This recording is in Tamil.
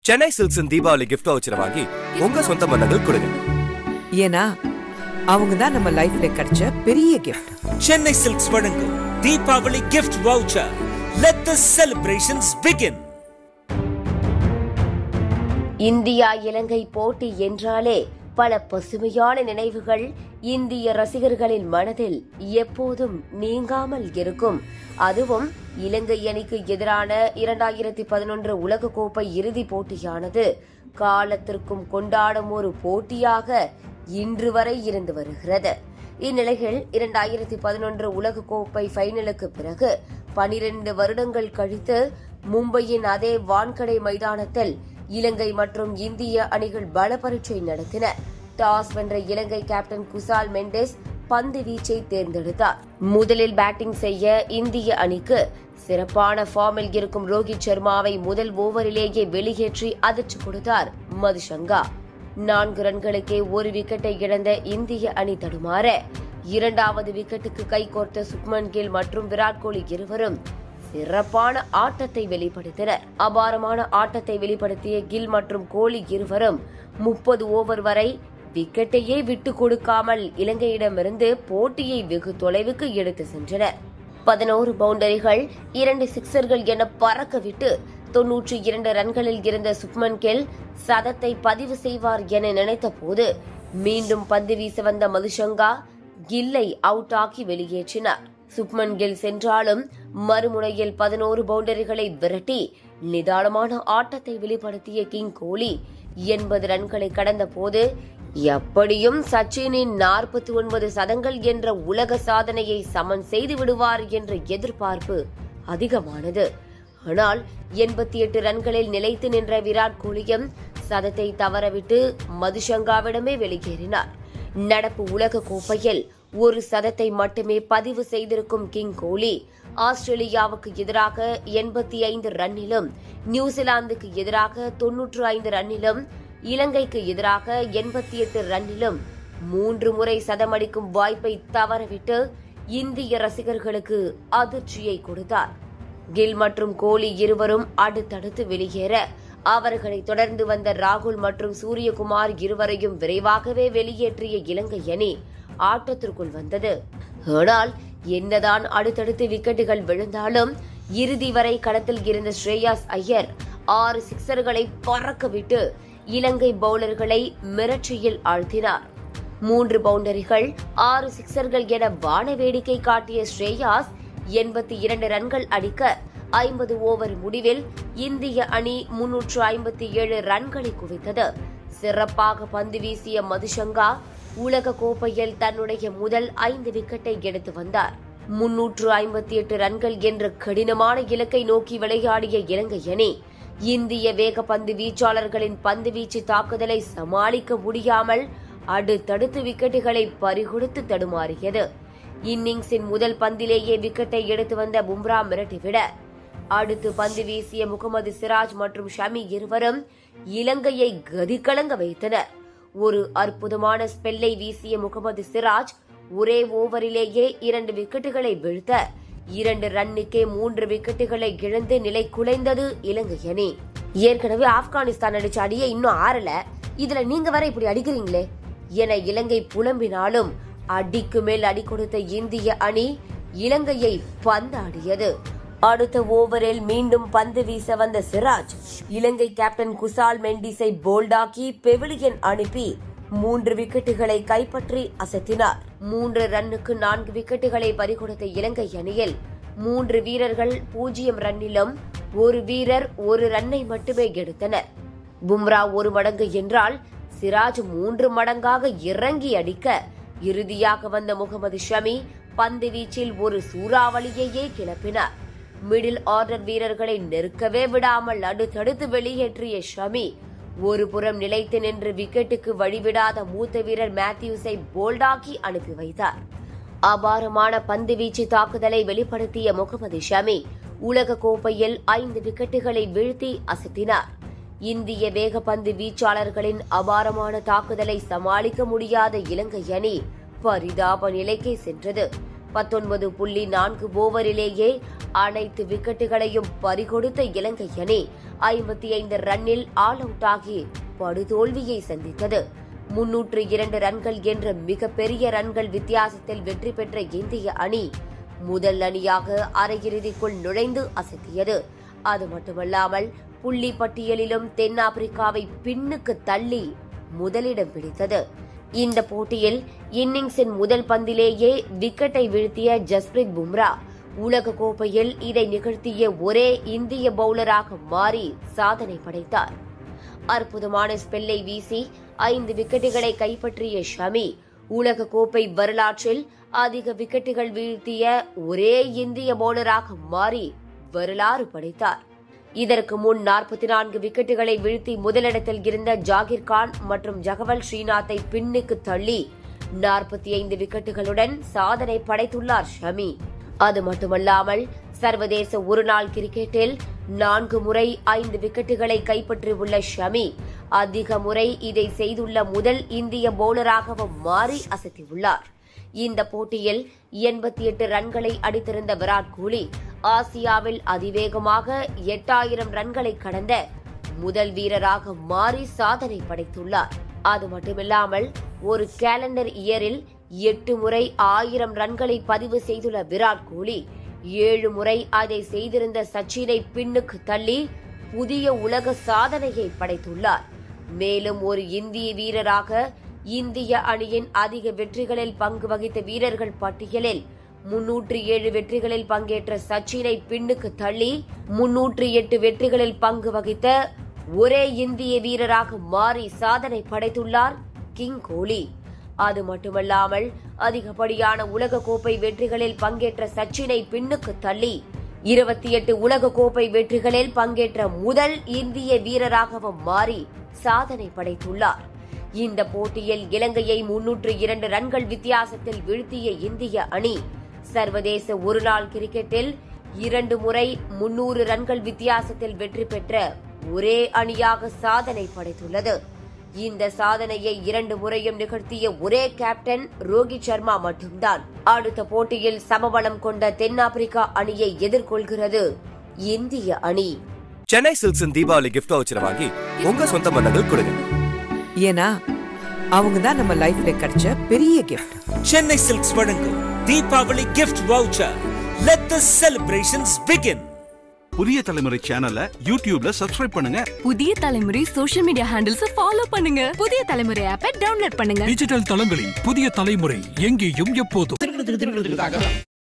சென்னை சில்க்ஸின் தீபாவளி கிஃப்ட் வவுச்சரை வாங்கி உங்க சொந்த பந்தங்கள் கொடுங்க ஏன்னா அவங்க தான் நம்ம லைஃப்ல கிடைச்ச பெரிய கிஃப்ட் சென்னை சில்க்ஸ் வழங்கும் Deepavali gift voucher let the celebrations begin India Ilangai போட்டி என்றாலே பல பசுமையான நினைவுகள் இந்திய ரசிகர்களின் மனதில் எப்போதும் நீங்காமல் இருக்கும் அதுவும் இலங்கை அணிக்கு எதிரான இரண்டாயிரத்தி பதினொன்று உலகக்கோப்பை இறுதிப் போட்டியானது காலத்திற்கும் கொண்டாடும் ஒரு போட்டியாக இன்று வரை இருந்து வருகிறது இந்நிலையில் இரண்டாயிரத்தி பதினொன்று உலகக்கோப்பை ஃபைனலுக்கு பிறகு பனிரெண்டு வருடங்கள் கழித்து மும்பையின் அதே வான்கடை மைதானத்தில் இலங்கை மற்றும் இந்திய அணிகள் பல பரீட்சை நடத்தின டாஸ் வென்ற இலங்கை கேப்டன் குசால் மெண்டேஸ் பந்து வீச்சை தேர்ந்தெடுத்தார் முதலில் பேட்டிங் செய்ய இந்திய அணிக்கு சிறப்பான ஃபார்மில் இருக்கும் ரோஹித் சர்மாவை முதல் ஓவரிலேயே வெளியேற்றி அதிர்ச்சி கொடுத்தார் மதுஷங்கா நான்கு ரன்களுக்கே ஒரு விக்கெட்டை இழந்த இந்திய அணி தடுமாற இரண்டாவது விக்கெட்டுக்கு கைகோர்த்த சுக்மன் கில் மற்றும் விராட் கோலி இருவரும் சிறப்பான ஆட்டத்தை வெளிப்படுத்தினர் அபாரமான ஆட்டத்தை வெளிப்படுத்திய கில் மற்றும் கோலி இருவரும் முப்பது ஓவர் வரை விக்கெட்டையே விட்டுக் கொடுக்காமல் இலங்கையிடமிருந்து போட்டியை வெகு தொலைவுக்கு எடுத்து சென்றனர் பதினோரு பவுண்டரிகள் இரண்டு சிக்சர்கள் என பறக்கவிட்டு தொன்னூற்றி இரண்டு ரன்களில் இருந்த சுக்மன் கில் சதத்தை பதிவு செய்வார் என நினைத்த போது மீண்டும் பந்து வீச வந்த மதுஷங்கா கில்லை அவுட் ஆக்கி வெளியேற்றினார் சுப்மன் கில் சென்றாலும் மறுமுனையில் பதினோரு பவுண்டரிகளை விரட்டி நிதானமான ஆட்டத்தை வெளிப்படுத்திய கிங் கோலி எண்பது ரன்களை கடந்த போது எப்படியும் சச்சினின் நாற்பத்தி ஒன்பது சதங்கள் என்ற உலக சாதனையை சமன் செய்து விடுவார் என்ற எதிர்பார்ப்பு அதிகமானது ஆனால் எண்பத்தி எட்டு ரன்களில் நிலைத்து நின்ற விராட் கோலியும் சதத்தை தவறவிட்டு மதுஷங்காவிடமே வெளியேறினார் நடப்பு உலக கோப்பையில் ஒரு சதத்தை மட்டுமே பதிவு செய்திருக்கும் கிங் கோலி ஆஸ்திரேலியாவுக்கு எதிராக எண்பத்தி ஐந்து ரன்னிலும் நியூசிலாந்துக்கு எதிராக தொன்னூற்று ஐந்து ரன்னிலும் இலங்கைக்கு எதிராக எண்பத்தி எட்டு ரன்னிலும் மூன்று முறை சதமடிக்கும் வாய்ப்பை தவறவிட்டு இந்திய ரசிகர்களுக்கு அதிர்ச்சியை கொடுத்தார் கில் மற்றும் கோலி இருவரும் அடுத்தடுத்து வெளியேற அவர்களை தொடர்ந்து வந்த ராகுல் மற்றும் சூரியகுமார் இருவரையும் விரைவாகவே வெளியேற்றிய இலங்கை அணி ஆட்டத்திற்குள் வந்தது ஆனால் என்னதான் அடுத்தடுத்து விக்கெட்டுகள் விழுந்தாலும் இறுதி வரை களத்தில் இருந்த ஸ்ரேயாஸ் ஐயர் ஆறு சிக்சர்களை பறக்கவிட்டு இலங்கை பவுலர்களை மிரட்சியில் ஆழ்த்தினார் மூன்று பவுண்டரிகள் ஆறு சிக்சர்கள் என வான வேடிக்கை காட்டிய ஸ்ரேயாஸ் எண்பத்தி இரண்டு ரன்கள் அடிக்க ஐம்பது ஓவர் முடிவில் இந்திய அணி முன்னூற்று ஐம்பத்தி ஏழு ரன்களை குவித்தது சிறப்பாக பந்து வீசிய மதுஷங்கா உலக கோப்பையில் தன்னுடைய முதல் ஐந்து விக்கெட்டை எடுத்து வந்தார் முன்னூற்று ஐம்பத்தி எட்டு ரன்கள் என்ற கடினமான இலக்கை நோக்கி விளையாடிய இலங்கை அணி இந்திய வேக பந்து வீச்சாளர்களின் பந்து வீச்சு தாக்குதலை சமாளிக்க முடியாமல் அடுத்தடுத்து விக்கெட்டுகளை பறிகொடுத்து தடுமாறியது இன்னிங்ஸின் முதல் பந்திலேயே விக்கெட்டை எடுத்து வந்த பும்ரா மிரட்டிவிட அடுத்து பந்து வீசிய முகமது சிராஜ் மற்றும் ஷமி இருவரும் இலங்கையை கதிகலங்க வைத்தனர் ஒரு அற்புதமான ஸ்பெல்லை வீசிய முகமது சிராஜ் ஒரே ஓவரிலேயே இரண்டு விக்கெட்டுகளை வீழ்த்த இரண்டு ரன்னுக்கே மூன்று விக்கெட்டுகளை இழந்து நிலை குலைந்தது இலங்கை அணி ஏற்கனவே ஆப்கானிஸ்தான் அடிச்ச அடியை இன்னும் ஆறல இதுல நீங்க வர இப்படி அடிக்கிறீங்களே என இலங்கை புலம்பினாலும் அடிக்கு மேல் அடி கொடுத்த இந்திய அணி இலங்கையை பந்தாடியது அடுத்த ஓவரில் மீண்டும் பந்து வீச வந்த சிராஜ் இலங்கை கேப்டன் குசால் மெண்டிஸை போல்டாக்கி பெவிலியன் அனுப்பி மூன்று விக்கெட்டுகளை கைப்பற்றி அசத்தினார் மூன்று ரன்னுக்கு நான்கு விக்கெட்டுகளை பறிகொடுத்த இலங்கை அணியில் மூன்று வீரர்கள் பூஜ்ஜியம் ரன்னிலும் ஒரு வீரர் ஒரு ரன்னை மட்டுமே எடுத்தனர் பும்ரா ஒரு மடங்கு என்றால் சிராஜ் மூன்று மடங்காக இறங்கி அடிக்க இறுதியாக வந்த முகமது ஷமி பந்து வீச்சில் ஒரு சூறாவளியையே கிளப்பினார் மிடில் ஆர்டர் வீரர்களை நெருக்கவே விடாமல் அடுத்தடுத்து வெளியேற்றிய ஷமி ஒரு புறம் நிலைத்து நின்று விக்கெட்டுக்கு வழிவிடாத மூத்த வீரர் மேத்யூஸை போல்டாக்கி அனுப்பி வைத்தார் அபாரமான பந்து வீச்சு தாக்குதலை வெளிப்படுத்திய முகமது ஷமி உலக கோப்பையில் ஐந்து விக்கெட்டுகளை வீழ்த்தி அசத்தினார் இந்திய வேகப்பந்து வீச்சாளர்களின் அபாரமான தாக்குதலை சமாளிக்க முடியாத இலங்கை அணி பரிதாப நிலைக்கே சென்றது பத்தொன்பது புள்ளி நான்கு ஓவரிலேயே அனைத்து விக்கெட்டுகளையும் பறிகொடுத்த இலங்கை அணி ஐம்பத்தி ஐந்து ரன்னில் ஆல் அவுட் ஆகி படுதோல்வியை சந்தித்தது முன்னூற்று இரண்டு ரன்கள் என்ற மிகப்பெரிய ரன்கள் வித்தியாசத்தில் வெற்றி பெற்ற இந்திய அணி முதல் அணியாக அரையிறுதிக்குள் நுழைந்து அசத்தியது அது மட்டுமல்லாமல் புள்ளி பட்டியலிலும் தென்னாப்பிரிக்காவை பின்னுக்கு தள்ளி முதலிடம் பிடித்தது இந்த போட்டியில் இன்னிங்ஸின் முதல் பந்திலேயே விக்கெட்டை வீழ்த்திய ஜஸ்பிரித் பும்ரா உலக கோப்பையில் இதை நிகழ்த்திய ஒரே இந்திய பவுலராக மாறி சாதனை படைத்தார் அற்புதமான ஸ்பெல்லை வீசி ஐந்து விக்கெட்டுகளை கைப்பற்றிய ஷமி உலக கோப்பை வரலாற்றில் அதிக விக்கெட்டுகள் வீழ்த்திய ஒரே இந்திய பவுலராக மாறி வரலாறு படைத்தார் இதற்கு முன் நாற்பத்தி நான்கு விக்கெட்டுகளை வீழ்த்தி முதலிடத்தில் இருந்த ஜாகிர் கான் மற்றும் ஜகவல் ஸ்ரீநாத்தை பின்னுக்கு தள்ளி நாற்பத்தி ஐந்து விக்கெட்டுகளுடன் சாதனை படைத்துள்ளார் ஷமி அது மட்டுமல்லாமல் சர்வதேச ஒருநாள் கிரிக்கெட்டில் நான்கு முறை ஐந்து விக்கெட்டுகளை கைப்பற்றியுள்ள ஷமி அதிக முறை இதை செய்துள்ள முதல் இந்திய பவுலராகவும் மாறி அசத்தியுள்ளார் இந்த போட்டியில் எண்பத்தி எட்டு ரன்களை அடித்திருந்த விராட் கோலி ஆசியாவில் அதிவேகமாக எட்டாயிரம் ரன்களை கடந்த முதல் வீரராக மாறி சாதனை படைத்துள்ளார் அது மட்டுமில்லாமல் ஒரு கேலண்டர் இயரில் எட்டு முறை ஆயிரம் ரன்களை பதிவு செய்துள்ள விராட் கோலி ஏழு முறை அதை செய்திருந்த சச்சினை பின்னுக்கு தள்ளி புதிய உலக சாதனையை படைத்துள்ளார் மேலும் ஒரு இந்திய வீரராக இந்திய அணியின் அதிக வெற்றிகளில் பங்கு வகித்த வீரர்கள் பட்டியலில் முன்னூற்றி ஏழு வெற்றிகளில் பங்கேற்ற சச்சினை பின்னுக்கு தள்ளி முன்னூற்றி எட்டு வெற்றிகளில் பங்கு வகித்த ஒரே இந்திய வீரராக மாறி சாதனை படைத்துள்ளார் கிங் கோலி அது மட்டுமல்லாமல் அதிகப்படியான உலக கோப்பை வெற்றிகளில் பங்கேற்ற சச்சினை பின்னுக்கு தள்ளி இருபத்தி எட்டு உலக கோப்பை வெற்றிகளில் பங்கேற்ற முதல் இந்திய வீரராகவும் மாறி சாதனை படைத்துள்ளார் இந்த போட்டியில் இலங்கையை முன்னூற்று இரண்டு ரன்கள் வித்தியாசத்தில் வீழ்த்திய இந்திய அணி சர்வதேச ஒருநாள் கிரிக்கெட்டில் இரண்டு முறை முன்னூறு ரன்கள் வித்தியாசத்தில் வெற்றி பெற்ற ஒரே அணியாக சாதனை படைத்துள்ளது இந்த சாதனையை இரண்டு முறையும் நிகழ்த்திய ஒரே கேப்டன் ரோஹித் சர்மா மட்டும்தான் அடுத்த போட்டியில் சமபலம் கொண்ட தென்னாப்பிரிக்கா அணியை எதிர்கொள்கிறது இந்திய அணி சென்னை சில்க்ஸின் தீபாவளி கிஃப்ட் வவுச்சரை வாங்கி உங்க சொந்த பந்தங்கள் கொடுங்க ஏன்னா அவங்க தான் நம்ம லைஃப்ல கிடைச்ச பெரிய கிஃப்ட் சென்னை சில்க்ஸ் வழங்கும் Deepavali gift voucher let the celebrations begin புதிய தலைமுறை சேனலை யூடியூப்ல சப்ஸ்கிரைப் பண்ணுங்க புதிய தலைமுறை சோஷியல் மீடியா ஹேண்டில்ஸ் ஃபாலோ பண்ணுங்க புதிய தலைமுறை ஆப்பை டவுன்லோட் பண்ணுங்க டிஜிட்டல் தளங்களில் புதிய தலைமுறை எங்கேயும் எப்போதும்